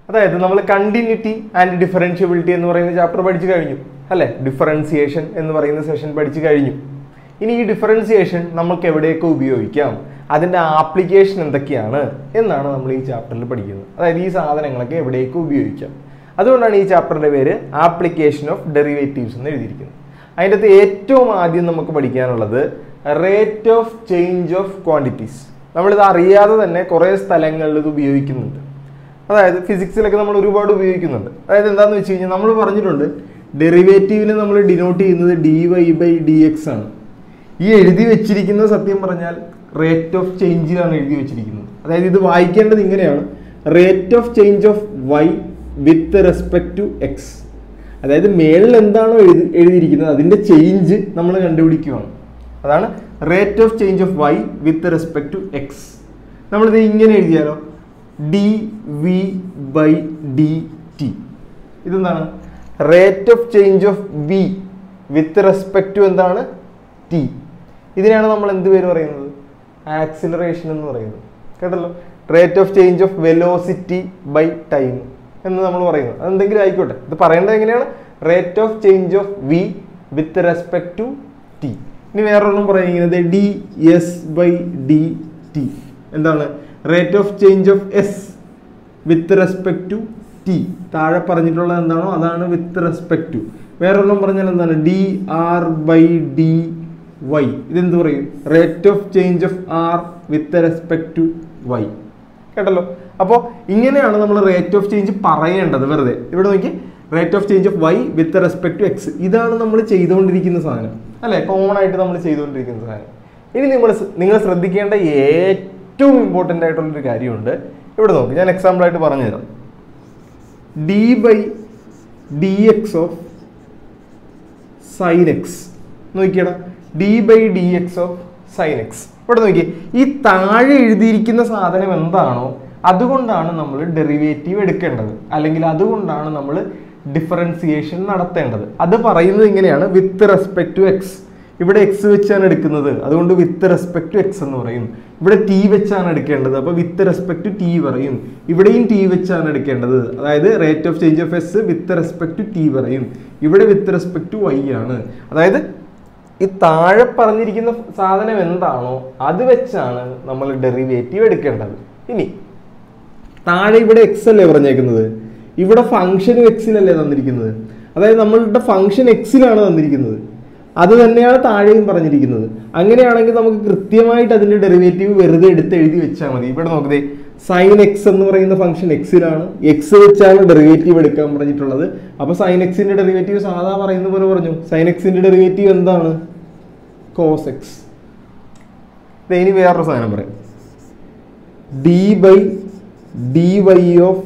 അതായത് നമ്മൾ continuity and differentiability എന്ന് പറയുന്ന ചാപ്റ്റർ പഠിച്ചു കഴിഞ്ഞു അല്ലെ ഡിഫറൻസിയേഷൻ എന്ന് പറയുന്ന സെഷൻ പഠിച്ചു കഴിഞ്ഞു ഇനി ഈ ഡിഫറൻസിയേഷൻ നമുക്ക് എവിടെയൊക്കെ ഉപയോഗിക്കാം അതിൻ്റെ ആപ്ലിക്കേഷൻ എന്തൊക്കെയാണ് എന്നാണ് നമ്മൾ ഈ ചാപ്റ്ററിൽ പഠിക്കുന്നത് അതായത് ഈ സാധനങ്ങളൊക്കെ എവിടെയൊക്കെ ഉപയോഗിക്കാം അതുകൊണ്ടാണ് ഈ ചാപ്റ്ററിൻ്റെ പേര് ആപ്ലിക്കേഷൻ ഓഫ് ഡെറിവേറ്റീവ്സ് എന്ന് എഴുതിയിരിക്കുന്നത് അതിൻ്റെ അകത്ത് ഏറ്റവും ആദ്യം നമുക്ക് പഠിക്കാനുള്ളത് rate of change of quantities നമ്മളിത് അറിയാതെ തന്നെ കുറേ സ്ഥലങ്ങളിൽ ഇത് ഉപയോഗിക്കുന്നുണ്ട് അതായത് ഫിസിക്സിലൊക്കെ നമ്മൾ ഒരുപാട് ഉപയോഗിക്കുന്നുണ്ട് അതായത് എന്താണെന്ന് വെച്ച് കഴിഞ്ഞാൽ നമ്മൾ പറഞ്ഞിട്ടുണ്ട് ഡെറിവേറ്റീവിനെ നമ്മൾ ഡിനോട്ട് ചെയ്യുന്നത് D Y by D X ആണ് ഈ എഴുതി വെച്ചിരിക്കുന്നത് സത്യം പറഞ്ഞാൽ റേറ്റ് ഓഫ് ചേഞ്ചിലാണ് എഴുതി വെച്ചിരിക്കുന്നത് അതായത് ഇത് വായിക്കേണ്ടത് ഇങ്ങനെയാണ് rate of change of Y with respect to X അതായത് മേളിൽ എന്താണോ എഴുതി എഴുതിയിരിക്കുന്നത് അതിൻ്റെ ചേഞ്ച് നമ്മൾ കണ്ടുപിടിക്കുകയാണ് അതാണ് rate of change of Y with respect to X നമ്മളിത് ഇങ്ങനെ എഴുതിയാലോ D V by D T ഇതെന്താണ് rate of change of V with respect to എന്താണ് ടി ഇതിനാണ് നമ്മൾ എന്ത് പേര് പറയുന്നത് ആക്സിലറേഷൻ എന്ന് പറയുന്നത് കേട്ടല്ലോ rate of change of velocity by time എന്ന് നമ്മൾ പറയുന്നത് അതെന്തെങ്കിലും ആയിക്കോട്ടെ ഇത് പറയേണ്ടത് എങ്ങനെയാണ് rate of change of V with respect to T ഇനി വേറൊരെണ്ണം പറയുന്നത് D S by D T എന്താണ് rate of change of S with respect to T താഴെ പറഞ്ഞിട്ടുള്ളത് എന്താണോ അതാണ് വിത്ത് റെസ്പെക്ട് ടു വേറൊരെണ്ണം പറഞ്ഞാൽ എന്താണ് D R by D Y ഇതെന്ത് പറയും rate of change of R with respect to Y കേട്ടല്ലോ അപ്പോൾ ഇങ്ങനെയാണ് നമ്മൾ റേറ്റ് ഓഫ് ചേഞ്ച് പറയേണ്ടത് വെറുതെ ഇവിടെ നോക്കി rate of change of Y with respect to X ഇതാണ് നമ്മൾ ചെയ്തുകൊണ്ടിരിക്കുന്ന സാധനം അല്ലേ കോമൺ ആയിട്ട് നമ്മൾ ചെയ്തുകൊണ്ടിരിക്കുന്ന സാധനം ഇനി നിങ്ങൾ നിങ്ങൾ ശ്രദ്ധിക്കേണ്ട ഏറ്റവും ഇമ്പോർട്ടൻ്റ് ആയിട്ടുള്ളൊരു കാര്യമുണ്ട് ഇവിടെ നോക്ക് ഞാൻ എക്സാമ്പിൾ ആയിട്ട് പറഞ്ഞുതരാം D by D X of sine X നോക്കിയടാ D by D X of sine X ഇവിടെ നോക്കി ഈ താഴെ എഴുതിയിരിക്കുന്ന സാധനം എന്താണോ അതുകൊണ്ടാണ് നമ്മൾ ഡെറിവേറ്റീവ് എടുക്കേണ്ടത് അല്ലെങ്കിൽ അതുകൊണ്ടാണ് നമ്മൾ ഡിഫറൻസിയേഷൻ നടത്തേണ്ടത് അത് പറയുന്നത് ഇങ്ങനെയാണ് വിത്ത് റെസ്പെക്ട് ടു എക്സ് ഇവിടെ എക്സ് വെച്ചാണ് എടുക്കുന്നത് അതുകൊണ്ട് വിത്ത് റെസ്പെക്ട് ടു എക്സ് എന്ന് പറയും ഇവിടെ ടി വെച്ചാണ് എടുക്കേണ്ടത് അപ്പോൾ വിത്ത് റെസ്പെക്ട് ടു ടി പറയും ഇവിടെയും ടി വെച്ചാണ് എടുക്കേണ്ടത് അതായത് rate of change of S with respect to T പറയും ഇവിടെ വിത്ത് റെസ്പെക്ട് ടു വൈ ആണ് അതായത് ഈ താഴെ പറഞ്ഞിരിക്കുന്ന സാധനം എന്താണോ അത് വെച്ചാണ് നമ്മൾ ഡെറിവേറ്റീവ് എടുക്കേണ്ടത് ഇനി താഴെ ഇവിടെ എക്സ് അല്ലേ പറഞ്ഞേക്കുന്നത് ഇവിടെ ഫംഗ്ഷനും എക്സിലല്ലേ തന്നിരിക്കുന്നത് അതായത് നമ്മളുടെ ഫംഗ്ഷൻ എക്സിലാണ് തന്നിരിക്കുന്നത് അത് തന്നെയാണ് താഴെയും പറഞ്ഞിരിക്കുന്നത് അങ്ങനെയാണെങ്കിൽ നമുക്ക് കൃത്യമായിട്ട് അതിന്റെ ഡെറിവേറ്റീവ് വെറുതെ എടുത്ത് എഴുതി വെച്ചാൽ മതി ഇവിടെ നോക്കതേ സൈൻ എക്സ് എന്ന് പറയുന്ന ഫംഗ്ഷൻ എക്സിലാണ് എക്സ് വെച്ചാണ് ഡെറിവേറ്റീവ് എടുക്കാൻ പറഞ്ഞിട്ടുള്ളത് അപ്പൊ സൈൻ എക്സിന്റെ ഡെറിവേറ്റീവ് സാധാ പറയുന്ന പോലെ പറഞ്ഞു സൈൻ എക്സിന്റെ ഡെറിവേറ്റീവ് എന്താണ് കോസ് എക്സ് ഇനി വേറൊരു സാധനം പറയാം D by D Y of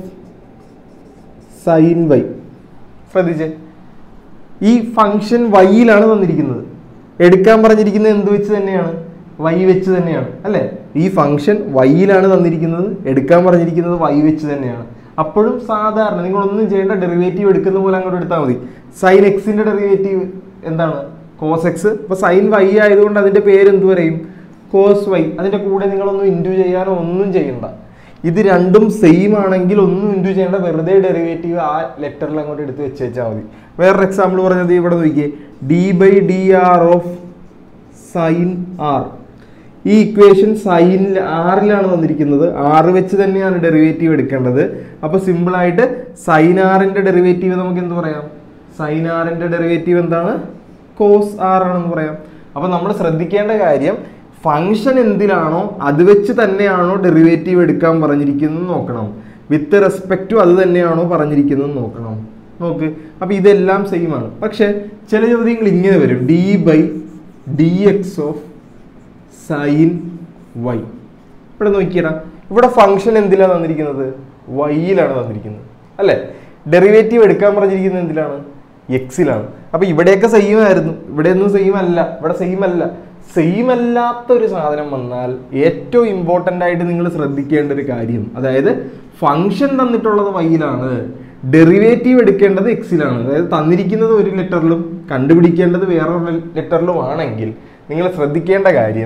sine Y ശ്രദ്ധിച്ചേ ഈ ഫംഗ്ഷൻ വൈയിലാണ് തന്നിരിക്കുന്നത് എടുക്കാൻ പറഞ്ഞിരിക്കുന്നത് എന്ത് വെച്ച് തന്നെയാണ് വൈ വെച്ച് തന്നെയാണ് അല്ലേ ഈ ഫംഗ്ഷൻ വൈയിലാണ് തന്നിരിക്കുന്നത് എടുക്കാൻ പറഞ്ഞിരിക്കുന്നത് വൈ വെച്ച് തന്നെയാണ് അപ്പോഴും സാധാരണ നിങ്ങളൊന്നും ചെയ്യേണ്ട ഡെറിവേറ്റീവ് എടുക്കുന്ന പോലെ അങ്ങോട്ട് എടുത്താൽ മതി സൈൻ എക്സിന്റെ ഡെറിവേറ്റീവ് എന്താണ് കോസ് എക്സ് അപ്പോൾ സൈൻ വൈ ആയതുകൊണ്ട് അതിന്റെ പേര് എന്ത് പറയും കോസ് വൈ അതിന്റെ കൂടെ നിങ്ങളൊന്നും ഇൻറ്റു ചെയ്യാനോ ഒന്നും ചെയ്യണ്ട ഇത് രണ്ടും സെയിം ആണെങ്കിൽ ഒന്നും ഇൻറ്റു ചെയ്യേണ്ട വെറുതെ ഡെറിവേറ്റീവ് ആ ലെറ്ററിൽ അങ്ങോട്ട് എടുത്ത് വെച്ച് വെച്ചാൽ മതി വേറൊരു എക്സാമ്പിൾ പറഞ്ഞത് ഇവിടെ നോക്കിയേ d by d r of sine r ഈ ഇക്വേഷൻ സൈനിൽ ആറിലാണ് തന്നിരിക്കുന്നത് ആറ് വെച്ച് തന്നെയാണ് ഡെറിവേറ്റീവ് എടുക്കേണ്ടത് അപ്പോൾ സിമ്പിളായിട്ട് സൈൻ ആറിന്റെ ഡെറിവേറ്റീവ് നമുക്ക് എന്ത് പറയാം സൈൻ ആറിന്റെ ഡെറിവേറ്റീവ് എന്താണ് കോസ് ആർ ആണെന്ന് പറയാം അപ്പോൾ നമ്മൾ ശ്രദ്ധിക്കേണ്ട കാര്യം ഫംഗ്ഷൻ എന്തിലാണോ അത് വെച്ച് തന്നെയാണോ ഡെറിവേറ്റീവ് എടുക്കാൻ പറഞ്ഞിരിക്കുന്നത് നോക്കണം വിത്ത് റെസ്പെക്ട് ടു അത് തന്നെയാണോ പറഞ്ഞിരിക്കുന്നത് നോക്കണം നോക്ക് അപ്പോൾ ഇതെല്ലാം സെയിം ആണ് പക്ഷേ ചില ചോദ്യങ്ങൾ ഇങ്ങനെ വരും d by D X of sine y ഇവിടെ നോക്കിയടാ ഇവിടെ ഫംഗ്ഷൻ എന്തിലാണ് തന്നിരിക്കുന്നത് വൈയിലാണ് തന്നിരിക്കുന്നത് അല്ലേ ഡെറിവേറ്റീവ് എടുക്കാൻ പറഞ്ഞിരിക്കുന്നത് എന്തിലാണ് എക്സിലാണ് അപ്പൊ ഇവിടെയൊക്കെ സെയിം ആയിരുന്നു ഇവിടെ ഒന്നും സെയിം അല്ല ഇവിടെ സെയിം അല്ല സെയിം അല്ലാത്ത ഒരു സാധനം വന്നാൽ ഏറ്റവും ഇമ്പോർട്ടൻ്റ് ആയിട്ട് നിങ്ങൾ ശ്രദ്ധിക്കേണ്ട ഒരു കാര്യം അതായത് ഫംഗ്ഷൻ തന്നിട്ടുള്ളത് വൈയിലാണ് ഡെറിവേറ്റീവ് എടുക്കേണ്ടത് എക്സിലാണ് അതായത് തന്നിരിക്കുന്നത് ഒരു ലെറ്ററിലും കണ്ടുപിടിക്കേണ്ടത് വേറൊരു ലെറ്ററിലും ആണെങ്കിൽ നിങ്ങൾ ശ്രദ്ധിക്കേണ്ട കാര്യം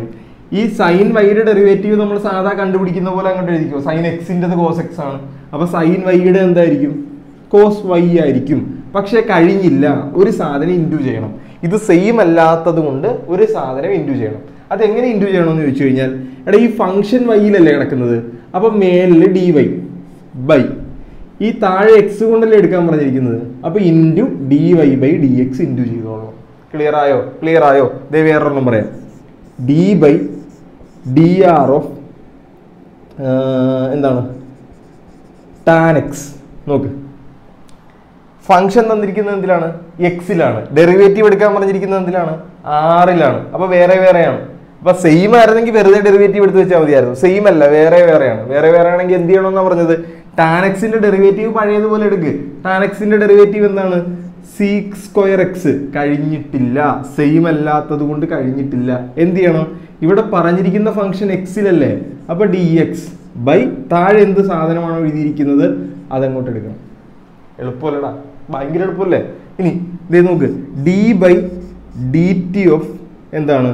ഈ സൈൻ വൈയുടെ ഡെറിവേറ്റീവ് നമ്മൾ സാധാ കണ്ടുപിടിക്കുന്ന പോലെ അങ്ങോട്ട് എഴുതിക്കോ സൈൻ എക്സിൻ്റെത് കോസ് എക്സ് ആണ് അപ്പൊ സൈൻ വൈയുടെ എന്തായിരിക്കും കോസ് വൈ ആയിരിക്കും പക്ഷെ കഴിഞ്ഞില്ല ഒരു സാധനം ഇൻറ്റു ചെയ്യണം ഇത് സെയിം അല്ലാത്തത് കൊണ്ട് ഒരു സാധനം ഇൻറ്റു ചെയ്യണം അതെങ്ങനെ ഇൻറ്റു ചെയ്യണമെന്ന് ചോദിച്ചു കഴിഞ്ഞാൽ എടാ ഈ ഫംഗ്ഷൻ വൈയിലല്ലേ കിടക്കുന്നത് അപ്പൊ മേലിൽ ഡി വൈ ബൈ ഈ താഴെ എക്സ് കൊണ്ടല്ലേ എടുക്കാൻ പറഞ്ഞിരിക്കുന്നത് അപ്പൊ into d Y by D x into ചെയ്തോളാം ക്ലിയർ ആയോ ക്ലിയർ ആയോ ദേ വേറൊരെണ്ണം പറയാം D by d r of എന്താണ് ടാൻ എക്സ് നോക്ക് ഫംഗ്ഷൻ തന്നിരിക്കുന്നത് എന്തിലാണ് എക്സിലാണ് ഡെറിവേറ്റീവ് എടുക്കാൻ പറഞ്ഞിരിക്കുന്നത് എന്തിലാണ് ആറിലാണ് അപ്പൊ വേറെ വേറെയാണ് അപ്പൊ സെയിം ആയിരുന്നെങ്കിൽ വെറുതെ ഡെറിവേറ്റീവ് എടുത്ത് വെച്ചാൽ മതിയായിരുന്നു സെയിം അല്ല വേറെ വേറെയാണ് വേറെ വേറെ ആണെങ്കിൽ എന്ത് ചെയ്യണമെന്നാ പറഞ്ഞത് ടാനക്സിന്റെ ഡെറിവേറ്റീവ് പഴയതുപോലെ എടുക്ക് ടാനക്സിന്റെ ഡെറിവേറ്റീവ് എന്താണ് സീക്സ് സ്ക്വയർ എക്സ് കഴിഞ്ഞിട്ടില്ല സെയിം അല്ലാത്തത് കൊണ്ട് കഴിഞ്ഞിട്ടില്ല എന്ത് ചെയ്യണം ഇവിടെ പറഞ്ഞിരിക്കുന്ന ഫംഗ്ഷൻ എക്സിലല്ലേ അപ്പൊ ഡി എക്സ് ബൈ താഴെ എന്ത് സാധനമാണോ എഴുതിയിരിക്കുന്നത് അതങ്ങോട്ട് എടുക്കണം എളുപ്പമല്ലടാ ഭയങ്കര എളുപ്പമല്ലേ ഇനി ഇതേ നോക്ക് d by D t of എന്താണ്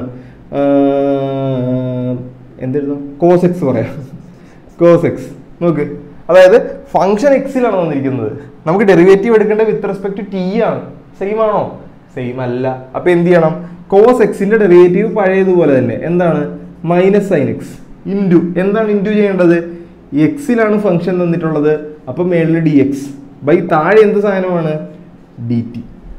എന്തെഴുതാം കോസ് എക്സ് പറയാം കോസ് എക്സ് നോക്ക് അതായത് ഫംഗ്ഷൻ എക്സിലാണ് വന്നിരിക്കുന്നത് നമുക്ക് ഡെറിവേറ്റീവ് എടുക്കേണ്ട വിത്ത് റെസ്പെക്ട് ടു ടി ആണ് സെയിം ആണോ സെയിം അല്ല അപ്പൊ എന്ത് ചെയ്യണം കോസ് എക്സിന്റെ ഡെറിവേറ്റീവ് പഴയതുപോലെ തന്നെ എന്താണ് മൈനസ് സൈൻ എക്സ് ഇൻറ്റു എന്താണ് ഇൻറ്റു ചെയ്യേണ്ടത് എക്സിലാണ് ഫംഗ്ഷൻ തന്നിട്ടുള്ളത് അപ്പൊ മേളിൽ ഡി എക്സ് ബൈ താഴെ എന്ത് സാധനമാണ് ഡി ടി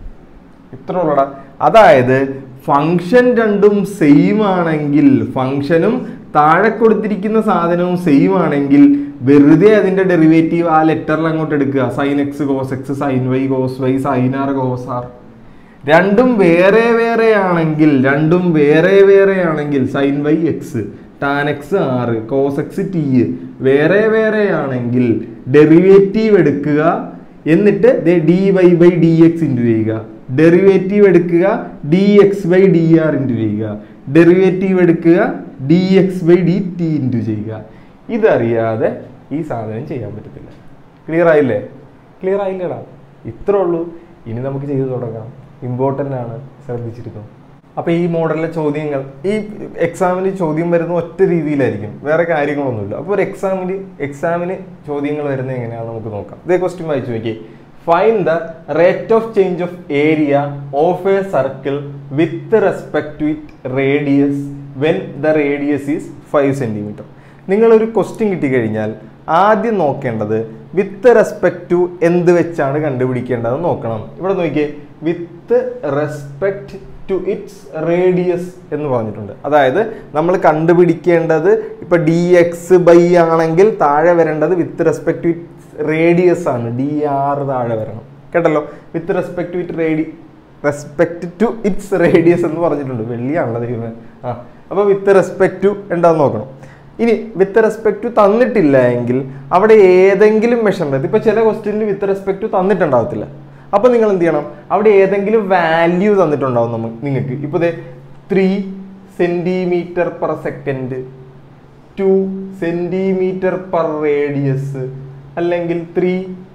ഇത്ര ഉള്ളടാ അതായത് ഫംഗ്ഷൻ രണ്ടും സെയിം ആണെങ്കിൽ ഫംഗ്ഷനും താഴെ കൊടുത്തിരിക്കുന്ന സാധനവും സെയിം ആണെങ്കിൽ വെറുതെ അതിന്റെ ഡെറിവേറ്റീവ് ആ ലെറ്ററിൽ അങ്ങോട്ട് എടുക്കുക sine x cos x sine y cos y sine r cos r രണ്ടും വേറെ വേറെ ആണെങ്കിൽ രണ്ടും വേറെ വേറെ ആണെങ്കിൽ sine y x tan x ആറ് കോസ് എക്സ് ടി വേറെ വേറെ ആണെങ്കിൽ ഡെറിവേറ്റീവ് എടുക്കുക എന്നിട്ട് d Y by D x into ചെയ്യുക ഡെറിവേറ്റീവ് എടുക്കുക d x by d r into ചെയ്യുക ഡെറിവേറ്റീവ് എടുക്കുക d x by D t into ചെയ്യുക ഇതറിയാതെ ഈ സാധനം ചെയ്യാൻ പറ്റത്തില്ല ക്ലിയർ ആയില്ലേ ക്ലിയർ ആയില്ലേടാ ഇത്രേ ഉള്ളൂ ഇനി നമുക്ക് ചെയ്തു തുടങ്ങാം ഇമ്പോർട്ടൻ്റ് ആണ് ശ്രദ്ധിച്ചിരുന്നു അപ്പൊ ഈ മോഡലിലെ ചോദ്യങ്ങൾ ഈ എക്സാമിന് ചോദ്യം വരുന്ന ഒറ്റ രീതിയിലായിരിക്കും വേറെ കാര്യങ്ങളൊന്നുമില്ല അപ്പോൾ ഒരു എക്സാമിന് എക്സാമിന് ചോദ്യങ്ങൾ വരുന്നത് എങ്ങനെയാണെന്ന് നമുക്ക് നോക്കാം ഇതേ ക്വസ്റ്റ്യൻ വായിച്ചു നോക്കിയേ find the rate of change of area of a circle with respect to it radius when the radius is five centimetre നിങ്ങളൊരു ക്വസ്റ്റ്യൻ കിട്ടിക്കഴിഞ്ഞാൽ ആദ്യം നോക്കേണ്ടത് വിത്ത് റെസ്പെക്ട് ടു എന്ത് വെച്ചാണ് കണ്ടുപിടിക്കേണ്ടത് നോക്കണം ഇവിടെ നോക്കിയേ with respect to its radius എന്ന് പറഞ്ഞിട്ടുണ്ട് അതായത് നമ്മൾ കണ്ടുപിടിക്കേണ്ടത് ഇപ്പൊ ഡി എക്സ് ബൈ ആണെങ്കിൽ താഴെ വരേണ്ടത് with respect to its radius ആണ് ഡി ആർ താഴെ വരണം കേട്ടല്ലോ with respect to it ready respect to its radius എന്ന് പറഞ്ഞിട്ടുണ്ട് വെള്ളിയാണല്ലോ ദൈവമേ ആ അപ്പൊ വിത്ത് റെസ്പെക്ട് ടു എന്താന്ന് നോക്കണം ഇനി വിത്ത് റെസ്പെക്ട് ടു തന്നിട്ടില്ല എങ്കിൽ അവിടെ ഏതെങ്കിലും മെഷർമെന്റ് ഇപ്പൊ ചില ക്വസ്റ്റ്യനിൽ വിത്ത് റെസ്പെക്ട് ടു തന്നിട്ടുണ്ടാവത്തില്ല അപ്പൊ നിങ്ങൾ എന്ത് ചെയ്യണം അവിടെ ഏതെങ്കിലും വാല്യൂ തന്നിട്ടുണ്ടാവും നമുക്ക് നിങ്ങൾക്ക് ഇപ്പൊ three centimetre per second two centimetre per radius അല്ലെങ്കിൽ ത്രീ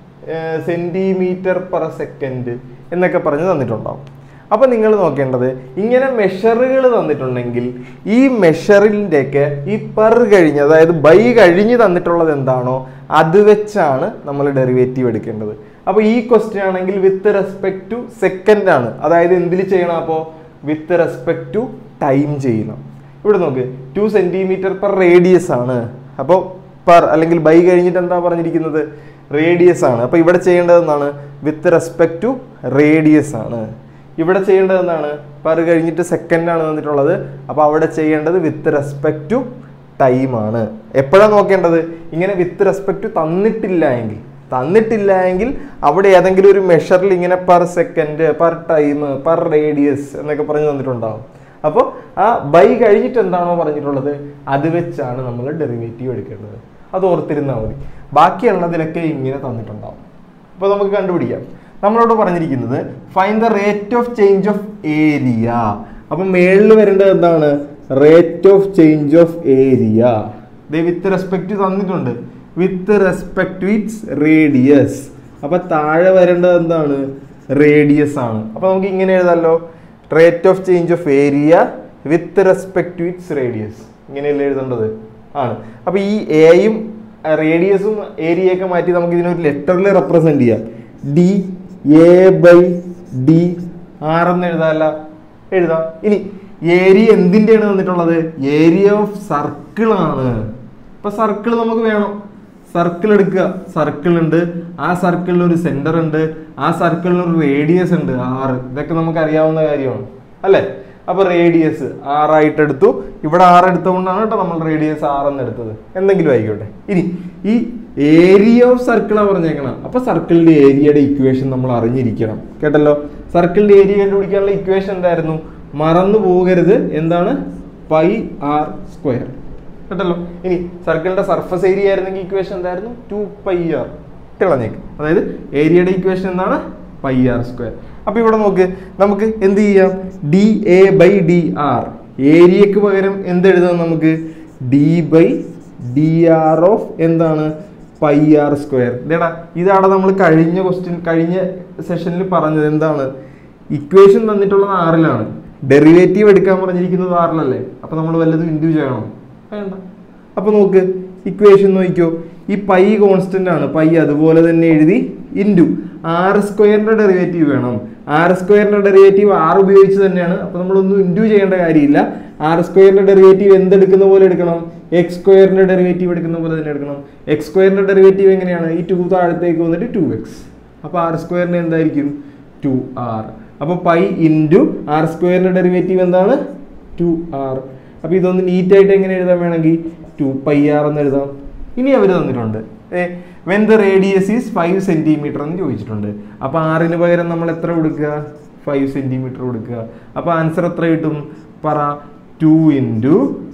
സെന്റിമീറ്റർ പെർ സെക്കൻഡ് എന്നൊക്കെ പറഞ്ഞ് തന്നിട്ടുണ്ടാവും അപ്പൊ നിങ്ങൾ നോക്കേണ്ടത് ഇങ്ങനെ മെഷറുകൾ തന്നിട്ടുണ്ടെങ്കിൽ ഈ മെഷറിൻ്റെയൊക്കെ ഈ പെർ കഴിഞ്ഞ് അതായത് ബൈ കഴിഞ്ഞ് തന്നിട്ടുള്ളത് എന്താണോ അത് വെച്ചാണ് നമ്മൾ ഡെറിവേറ്റീവ് എടുക്കേണ്ടത് അപ്പോൾ ഈ ക്വസ്റ്റ്യൻ ആണെങ്കിൽ വിത്ത് റെസ്പെക്ട് ടു സെക്കൻഡ് ആണ് അതായത് എന്തിൽ ചെയ്യണം അപ്പോൾ വിത്ത് റെസ്പെക്ട് ടു ടൈം ചെയ്യണം ഇവിടെ നോക്ക് ടു സെന്റിമീറ്റർ പെർ റേഡിയസ് ആണ് അപ്പോൾ പെർ അല്ലെങ്കിൽ ബൈ കഴിഞ്ഞിട്ട് എന്താ പറഞ്ഞിരിക്കുന്നത് റേഡിയസ് ആണ് അപ്പോൾ ഇവിടെ ചെയ്യേണ്ടത് എന്താണ് വിത്ത് റെസ്പെക്ട് ടു റേഡിയസ് ആണ് ഇവിടെ ചെയ്യേണ്ടത് എന്താണ് പെർ കഴിഞ്ഞിട്ട് സെക്കൻഡ് ആണ് തന്നിട്ടുള്ളത് അപ്പോൾ അവിടെ ചെയ്യേണ്ടത് വിത്ത് റെസ്പെക്ട് ടു ടൈം ആണ് എപ്പോഴാണ് നോക്കേണ്ടത് ഇങ്ങനെ വിത്ത് റെസ്പെക്ട് ടു തന്നിട്ടില്ല എങ്കിൽ തന്നിട്ടില്ല എങ്കിൽ അവിടെ ഏതെങ്കിലും ഒരു മെഷറിൽ ഇങ്ങനെ per second per time per radius എന്നൊക്കെ പറഞ്ഞ് തന്നിട്ടുണ്ടാവും അപ്പോൾ ആ ബൈ കഴിഞ്ഞിട്ട് എന്താണോ പറഞ്ഞിട്ടുള്ളത് അത് വെച്ചാണ് നമ്മൾ ഡെറിവേറ്റീവ് എടുക്കേണ്ടത് അത് ഓർത്തിരുന്നാൽ മതി ബാക്കിയുള്ളതിലൊക്കെ ഇങ്ങനെ തന്നിട്ടുണ്ടാവും അപ്പോൾ നമുക്ക് കണ്ടുപിടിക്കാം നമ്മളോട് പറഞ്ഞിരിക്കുന്നത് find the rate of change of area അപ്പം മേളിൽ വരേണ്ടത് എന്താണ് rate of change of area with respect തന്നിട്ടുണ്ട് with respect to its radius അപ്പൊ താഴെ വരേണ്ടത് എന്താണ് റേഡിയസ് ആണ് അപ്പൊ നമുക്ക് ഇങ്ങനെ എഴുതാമല്ലോ rate of change of area with respect to its radius ഇങ്ങനെയല്ലേ എഴുതേണ്ടത് ആണ് അപ്പൊ ഈ എയും റേഡിയസും ഏരിയയൊക്കെ മാറ്റി നമുക്ക് ഇതിനൊരു ലെറ്ററിൽ റെപ്രസെന്റ് ചെയ്യാം d a by d r എന്ന് എഴുതാമല്ല എഴുതാം ഇനി ഏരിയ എന്തിന്റെയാണ് തന്നിട്ടുള്ളത് ഏരിയ ഓഫ് സർക്കിൾ ആണ് ഇപ്പൊ സർക്കിൾ നമുക്ക് വേണം സർക്കിൾ എടുക്കുക സർക്കിൾ ഉണ്ട് ആ സർക്കിളിന് ഒരു സെന്റർ ഉണ്ട് ആ സർക്കിളിന് ഒരു റേഡിയസ് ഉണ്ട് ആറ് ഇതൊക്കെ നമുക്ക് അറിയാവുന്ന കാര്യമാണ് അല്ലേ അപ്പൊ റേഡിയസ് ആറായിട്ട് എടുത്തു ഇവിടെ ആറ് എടുത്തുകൊണ്ടാണ് കേട്ടോ നമ്മൾ റേഡിയസ് ആറെന്ന് എടുത്തത് എന്തെങ്കിലും ആയിക്കോട്ടെ ഇനി ഈ ഏരിയ ഓഫ് സർക്കിളാണ് പറഞ്ഞേക്കണം അപ്പൊ സർക്കിളിന്റെ ഏരിയയുടെ ഇക്വേഷൻ നമ്മൾ അറിഞ്ഞിരിക്കണം കേട്ടല്ലോ സർക്കിളിന്റെ ഏരിയ കണ്ടുപിടിക്കാനുള്ള ഇക്വേഷൻ എന്തായിരുന്നു മറന്നു പോകരുത് എന്താണ് പൈ ആർ സ്ക്വയർ കേട്ടല്ലോ ഇനി സർക്കിളിന്റെ സർഫസ് ഏരിയ ആയിരുന്നെങ്കിൽ ഇക്വേഷൻ എന്തായിരുന്നു ടു പൈ ആർ തിളഞ്ഞേക്ക് അതായത് ഏരിയയുടെ ഇക്വേഷൻ എന്താണ് പൈ ആർ സ്ക്വയർ അപ്പൊ ഇവിടെ നോക്ക് നമുക്ക് എന്ത് ചെയ്യാം d a by d r ഏരിയക്ക് പകരം എന്ത് എഴുതാം നമുക്ക് d by d r of എന്താണ് പൈ ആർ സ്ക്വയർ ഇതേടാ ഇതാണ് നമ്മൾ കഴിഞ്ഞ ക്വസ്റ്റ്യൻ കഴിഞ്ഞ സെഷനിൽ പറഞ്ഞത് എന്താണ് ഇക്വേഷൻ തന്നിട്ടുള്ളത് ആറിലാണ് ഡെറിവേറ്റീവ് എടുക്കാൻ പറഞ്ഞിരിക്കുന്നത് ആറിലല്ലേ അപ്പൊ നമ്മൾ വല്ലതും ഇൻഡ്യൂ ചെയ്യണോ വേണ്ട അപ്പൊ നോക്ക് ഇക്വേഷൻ നോക്കിക്കോ ഈ പൈ കോൺസ്റ്റന്റ് ആണ് പൈ അതുപോലെ തന്നെ എഴുതി ഇൻറ്റു ആർ സ്ക്വയറിന്റെ ഡെറിവേറ്റീവ് വേണം ആർ സ്ക്വയറിന്റെ ഡെറിവേറ്റീവ് ആർ ഉപയോഗിച്ച് തന്നെയാണ് അപ്പൊ നമ്മളൊന്നും ഇൻറ്റു ചെയ്യേണ്ട കാര്യമില്ല ആർ സ്ക്വയറിന്റെ ഡെറിവേറ്റീവ് എന്തെടുക്കുന്ന പോലെ എടുക്കണം എക്സ് സ്ക്വയറിന്റെ ഡെറിവേറ്റീവ് എടുക്കുന്ന പോലെ തന്നെ എടുക്കണം എക്സ് സ്ക്വയറിന്റെ ഡെറിവേറ്റീവ് എങ്ങനെയാണ് ഈ ടു താഴത്തേക്ക് വന്നിട്ട് ടു എക്സ് അപ്പൊ ആർ സ്ക്വയറിന് എന്തായിരിക്കും ടു ആർ അപ്പൊ പൈ ഇൻറ്റു ആർ സ്ക്വയറിന്റെ ഡെറിവേറ്റീവ് എന്താണ് ടു ആർ അപ്പൊ ഇതൊന്ന് നീറ്റ് ആയിട്ട് എങ്ങനെ എഴുതാൻ വേണമെങ്കിൽ ടു പൈ ആർ എന്ന് എഴുതാം ഇനി അവർ തന്നിട്ടുണ്ട് when the radius is five centimetre എന്ന് ചോദിച്ചിട്ടുണ്ട് അപ്പൊ ആറിന് പകരം നമ്മൾ എത്ര കൊടുക്കുക ഫൈവ് സെന്റിമീറ്റർ കൊടുക്കുക അപ്പൊ ആൻസർ എത്ര കിട്ടും പറ ടു ഇൻറ്റു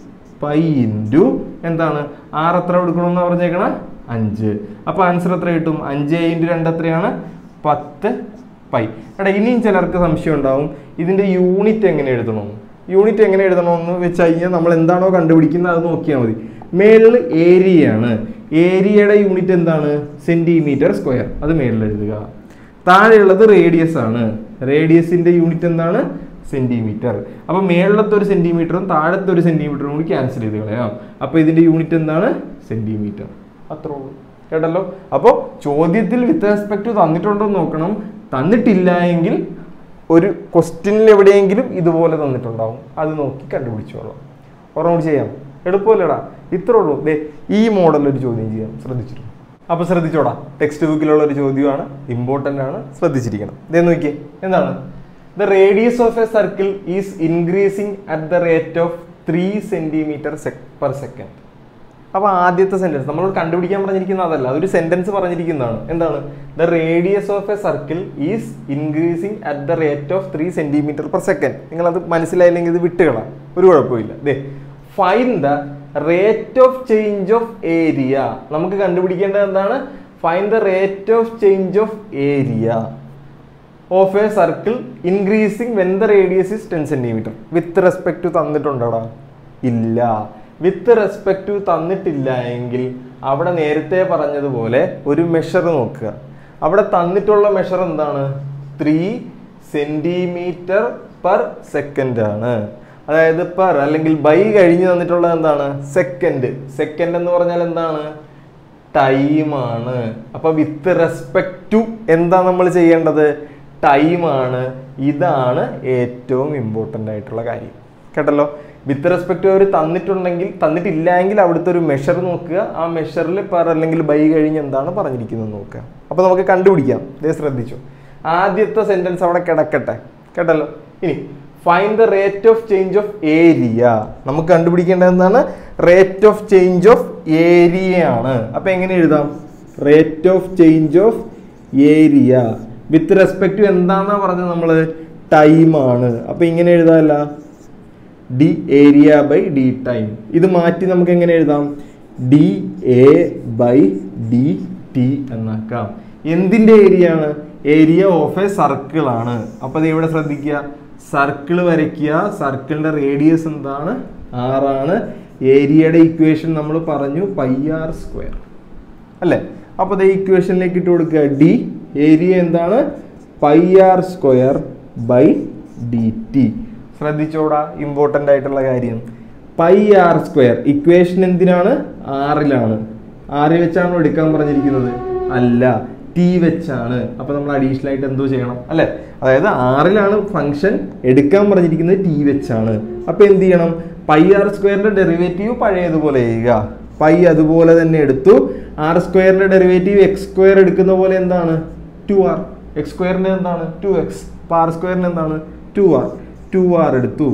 പൈ ഇൻറ്റു എന്താണ് ആറ് എത്ര കൊടുക്കണമെന്ന് പറഞ്ഞേക്കണ അഞ്ച് അപ്പൊ ആൻസർ എത്ര കിട്ടും അഞ്ച് ഇൻറ്റു രണ്ട് എത്രയാണ് പത്ത് പൈ എടാ ഇനിയും ചിലർക്ക് സംശയം ഉണ്ടാവും ഇതിന്റെ യൂണിറ്റ് എങ്ങനെ എഴുതണം യൂണിറ്റ് എങ്ങനെ എഴുതണമെന്ന് വെച്ച് കഴിഞ്ഞാൽ നമ്മൾ എന്താണോ കണ്ടുപിടിക്കുന്നത് അത് നോക്കിയാൽ മതി മേളിൽ ഏരിയയാണ് ഏരിയയുടെ യൂണിറ്റ് എന്താണ് സെന്റിമീറ്റർ സ്ക്വയർ അത് മേളിൽ എഴുതുക താഴെയുള്ളത് റേഡിയസ് ആണ് റേഡിയസിന്റെ യൂണിറ്റ് എന്താണ് സെന്റിമീറ്റർ അപ്പൊ മേളിലത്തെ ഒരു സെന്റിമീറ്ററും താഴത്തെ ഒരു സെന്റിമീറ്ററും കൂടി ക്യാൻസൽ ചെയ്ത് കളയാം അപ്പൊ ഇതിന്റെ യൂണിറ്റ് എന്താണ് സെന്റിമീറ്റർ അത്രേ ഉള്ളൂ കേട്ടല്ലോ അപ്പോൾ ചോദ്യത്തിൽ വിത്ത് റെസ്പെക്ട് തന്നിട്ടുണ്ടോ എന്ന് നോക്കണം തന്നിട്ടില്ല എങ്കിൽ ഒരു ക്വസ്റ്റ്യനിൽ എവിടെയെങ്കിലും ഇതുപോലെ തന്നിട്ടുണ്ടാവും അത് നോക്കി കണ്ടുപിടിച്ചോളാം ഓർമ്മ ചെയ്യാം എളുപ്പമല്ലടാ ഇത്രേ ഉള്ളൂ ദേ ഈ മോഡൽ ഒരു ചോദ്യം ചെയ്യാം ശ്രദ്ധിച്ചിട്ടുണ്ട് അപ്പൊ ശ്രദ്ധിച്ചോടാ ടെക്സ്റ്റ് ബുക്കിലുള്ള ഒരു ചോദ്യമാണ് ഇമ്പോർട്ടന്റ് ആണ് ശ്രദ്ധിച്ചിരിക്കണം ഇതേ നോക്കിയേ എന്താണ് the radius of a circle is increasing at the rate of three centimetre per second അപ്പൊ ആദ്യത്തെ സെന്റൻസ് നമ്മൾ കണ്ടുപിടിക്കാൻ പറഞ്ഞിരിക്കുന്ന അതല്ല അതൊരു സെന്റൻസ് പറഞ്ഞിരിക്കുന്നതാണ് എന്താണ് the radius of a circle is increasing at the rate of three centimetre per second നിങ്ങൾ അത് മനസ്സിലായില്ലെങ്കിൽ ഇത് വിട്ടുകളാം ഒരു കുഴപ്പമില്ല ദേ find the rate of change of area നമുക്ക് കണ്ടുപിടിക്കേണ്ടത് എന്താണ് find the rate of change of area of a circle increasing when the radius is ten centimetre with respect to തന്നിട്ടുണ്ടോടാ ഇല്ല വിത്ത് റെസ്പെക്ട് ടു തന്നിട്ടില്ല എങ്കിൽ അവിടെ നേരത്തെ പറഞ്ഞതുപോലെ ഒരു മെഷർ നോക്കുക അവിടെ തന്നിട്ടുള്ള മെഷർ എന്താണ് ത്രീ സെന്റിമീറ്റർ പെർ സെക്കൻഡ് ആണ് അതായത് പെർ അല്ലെങ്കിൽ ബൈ കഴിഞ്ഞ് തന്നിട്ടുള്ളത് എന്താണ് സെക്കൻഡ് സെക്കൻഡ് എന്ന് പറഞ്ഞാൽ എന്താണ് ടൈമാണ് അപ്പൊ വിത്ത് റെസ്പെക്ട് ടു എന്താ നമ്മൾ ചെയ്യേണ്ടത് ടൈമാണ് ഇതാണ് ഏറ്റവും ഇമ്പോർട്ടൻ്റ് ആയിട്ടുള്ള കാര്യം കേട്ടല്ലോ വിത്ത് റെസ്പെക്ട് അവർ തന്നിട്ടുണ്ടെങ്കിൽ തന്നിട്ടില്ല എങ്കിൽ അവിടുത്തെ ഒരു മെഷർ നോക്കുക ആ മെഷറിൽ പെർ അല്ലെങ്കിൽ ബൈ കഴിഞ്ഞ് എന്താണ് പറഞ്ഞിരിക്കുന്നത് നോക്കുക അപ്പൊ നമുക്ക് കണ്ടുപിടിക്കാം ഇതേ ശ്രദ്ധിച്ചു ആദ്യത്തെ സെന്റൻസ് അവിടെ കിടക്കട്ടെ കേട്ടല്ലോ ഇനി find the rate of change of area നമുക്ക് കണ്ടുപിടിക്കേണ്ടത് എന്താണ് rate of change of area ആണ് അപ്പൊ എങ്ങനെ എഴുതാം rate of change of area with respect to എന്താണെന്നാ പറഞ്ഞത് നമ്മൾ ടൈമാണ് അപ്പൊ ഇങ്ങനെ എഴുതാമല്ല d area by d time ഇത് മാറ്റി നമുക്ക് എങ്ങനെ എഴുതാം d a by D t എന്നാക്കാം എന്തിന്റെ ഏരിയ ആണ് ഏരിയ ഓഫ് എ സർക്കിൾ ആണ് അപ്പൊ ഇത് ഇവിടെ ശ്രദ്ധിക്കുക സർക്കിൾ വരയ്ക്കുക സർക്കിളിന്റെ റേഡിയസ് എന്താണ് ആറാണ് ഏരിയയുടെ ഇക്വേഷൻ നമ്മൾ പറഞ്ഞു പൈ ആർ സ്ക്വയർ അല്ലേ അപ്പൊ ദേ ഇക്വേഷനിലേക്ക് ഇട്ട് കൊടുക്കുക ഡി ഏരിയ എന്താണ് pi r square by D t ശ്രദ്ധിച്ചോടാ ഇമ്പോർട്ടൻ്റ് ആയിട്ടുള്ള കാര്യം പൈ ആർ സ്ക്വയർ ഇക്വേഷൻ എന്തിനാണ് ആറിലാണ് ആറിൽ വെച്ചാണോ എടുക്കാൻ പറഞ്ഞിരിക്കുന്നത് അല്ല ടി വെച്ചാണ് അപ്പൊ നമ്മൾ അഡീഷണൽ ആയിട്ട് എന്തോ ചെയ്യണം അല്ലെ അതായത് ആറിലാണ് ഫംഗ്ഷൻ എടുക്കാൻ പറഞ്ഞിരിക്കുന്നത് ടി വെച്ചാണ് അപ്പൊ എന്ത് ചെയ്യണം പൈ ആർ സ്ക്വയറിന്റെ ഡെറിവേറ്റീവ് പഴയതുപോലെ ചെയ്യുക പൈ അതുപോലെ തന്നെ എടുത്തു ആർ സ്ക്വയറിന്റെ ഡെറിവേറ്റീവ് എക്സ് സ്ക്വയർ എടുക്കുന്ന പോലെ എന്താണ് ടു ആർ എക്സ് സ്ക്വയറിന്റെ എന്താണ് ടു എക്സ് അപ്പൊ ആർ സ്ക്വയറിന്റെ എന്താണ് ടു ആർ ടു ആർ എടുത്തു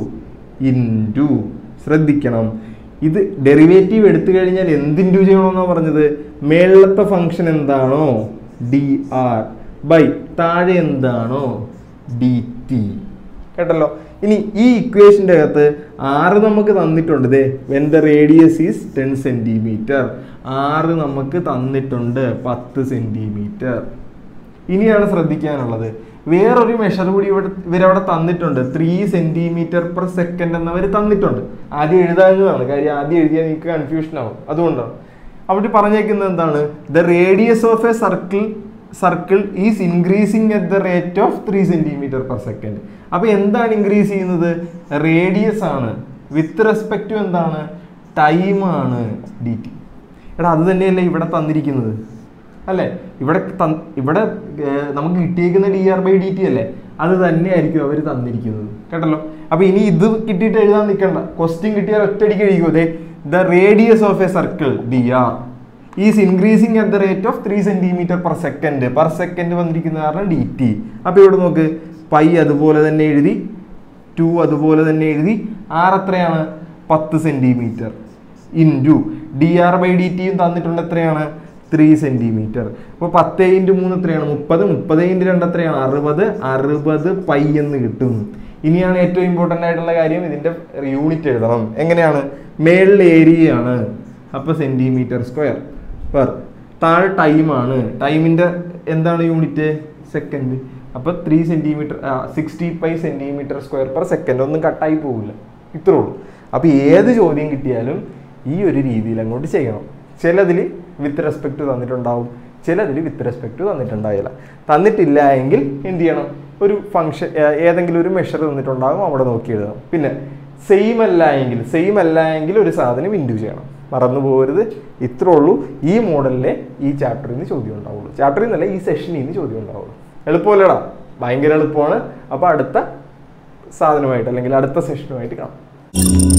ഇൻറ്റു ശ്രദ്ധിക്കണം ഇത് ഡെറിവേറ്റീവ് എടുത്തു കഴിഞ്ഞാൽ എന്ത് ഇൻറ്റു ചെയ്യണമെന്നാണ് പറഞ്ഞത് മേളത്തെ ഫംഗ്ഷൻ എന്താണോ ഡി ആർ ബൈ താഴെ എന്താണോ ഡി ടി കേട്ടല്ലോ ഇനി ഈ ഇക്വേഷൻ്റെ അകത്ത് ആറ് നമുക്ക് തന്നിട്ടുണ്ട് ദേ when the radius is ten centimetre ആറ് നമുക്ക് തന്നിട്ടുണ്ട് പത്ത് സെൻറ്റിമീറ്റർ ഇനിയാണ് ശ്രദ്ധിക്കാനുള്ളത് വേറൊരു മെഷർ കൂടി ഇവിടെ ഇവരവിടെ തന്നിട്ടുണ്ട് ത്രീ സെന്റിമീറ്റർ പെർ സെക്കൻഡ് എന്നവർ തന്നിട്ടുണ്ട് ആദ്യം എഴുതാവുന്നതാണ് കാര്യം ആദ്യം എഴുതിയാൽ നിങ്ങൾക്ക് കൺഫ്യൂഷൻ ആവും അതുകൊണ്ടാണ് അവിടെ പറഞ്ഞേക്കുന്നത് എന്താണ് the radius of a circle circle is increasing at the rate of three centimetre per second അപ്പൊ എന്താണ് ഇൻക്രീസ് ചെയ്യുന്നത് റേഡിയസ് ആണ് വിത്ത് റെസ്പെക്ട് ടു എന്താണ് ടൈമാണ് ഡി ടി എടാ അത് തന്നെയല്ലേ ഇവിടെ തന്നിരിക്കുന്നത് അല്ലേ ഇവിടെ തന്ന് ഇവിടെ ഏർ, നമുക്ക് കിട്ടിയേക്കുന്ന d R by D t അല്ലേ അത് തന്നെയായിരിക്കും അവർ തന്നിരിക്കുന്നത് കേട്ടല്ലോ അപ്പൊ ഇനി ഇത് കിട്ടിയിട്ട് എഴുതാൻ നിൽക്കണ്ട ക്വസ്റ്റ്യൻ കിട്ടിയാൽ ഒറ്റയടിക്ക് എഴുതിയോ അതെ the radius of a circle d r is increasing at the rate of three centimetre per second per second വന്നിരിക്കുന്ന കാരണം ഡി ടി അപ്പൊ ഇവിടെ നോക്ക് പൈ അതുപോലെ തന്നെ എഴുതി ടു അതുപോലെ തന്നെ എഴുതി ആർ എത്രയാണ് പത്ത് centimetre into d R by d ടിയും തന്നിട്ടുണ്ട് എത്രയാണ് ത്രീ സെന്റിമീറ്റർ അപ്പോൾ പത്ത് ഇൻറ്റു മൂന്ന് എത്രയാണ് മുപ്പത് മുപ്പത് ഇൻറ്റു രണ്ട് എത്രയാണ് അറുപത് അറുപത് പൈ എന്ന് കിട്ടും ഇനിയാണ് ഏറ്റവും ഇമ്പോർട്ടൻ്റ് ആയിട്ടുള്ള കാര്യം ഇതിന്റെ യൂണിറ്റ് എഴുതണം എങ്ങനെയാണ് മേളിൽ ഏരിയയാണ് അപ്പോൾ സെന്റിമീറ്റർ സ്ക്വയർ പെർ താഴെ ടൈമാണ് ടൈമിന്റെ എന്താണ് യൂണിറ്റ് സെക്കൻഡ് അപ്പൊ three centimetre sixty five centimetre square per second ഒന്നും കട്ടായി പോകില്ല ഇത്രേ ഉള്ളൂ അപ്പൊ ഏത് ചോദ്യം കിട്ടിയാലും ഈ ഒരു രീതിയിൽ അങ്ങോട്ട് ചെയ്യണം ചിലതിൽ വിത്ത് റെസ്പെക്ട് തന്നിട്ടുണ്ടാവും ചിലതിൽ വിത്ത് റെസ്പെക്ട് തന്നിട്ടുണ്ടാവില്ല തന്നിട്ടില്ല എങ്കിൽ എന്ത് ചെയ്യണം ഒരു ഫംഗ്ഷൻ ഏതെങ്കിലും ഒരു മെഷർ തന്നിട്ടുണ്ടാകും അവിടെ നോക്കി എഴുതണം പിന്നെ സെയിം അല്ല എങ്കിൽ സെയിം അല്ല എങ്കിൽ ഒരു സാധനം ഇൻഡു ചെയ്യണം മറന്നു പോകരുത് ഇത്രേ ഉള്ളൂ ഈ മോഡലിലെ ഈ ചാപ്റ്ററിൽ നിന്ന് ചോദ്യം ഉണ്ടാവുള്ളൂ ചാപ്റ്ററിൽ നിന്നല്ല ഈ സെഷനിൽ നിന്ന് ചോദ്യം ഉണ്ടാവുള്ളൂ എളുപ്പമല്ലടാ ഭയങ്കര എളുപ്പമാണ് അപ്പോൾ അടുത്ത സാധനമായിട്ട് അല്ലെങ്കിൽ അടുത്ത സെഷനുമായിട്ട് കാണാം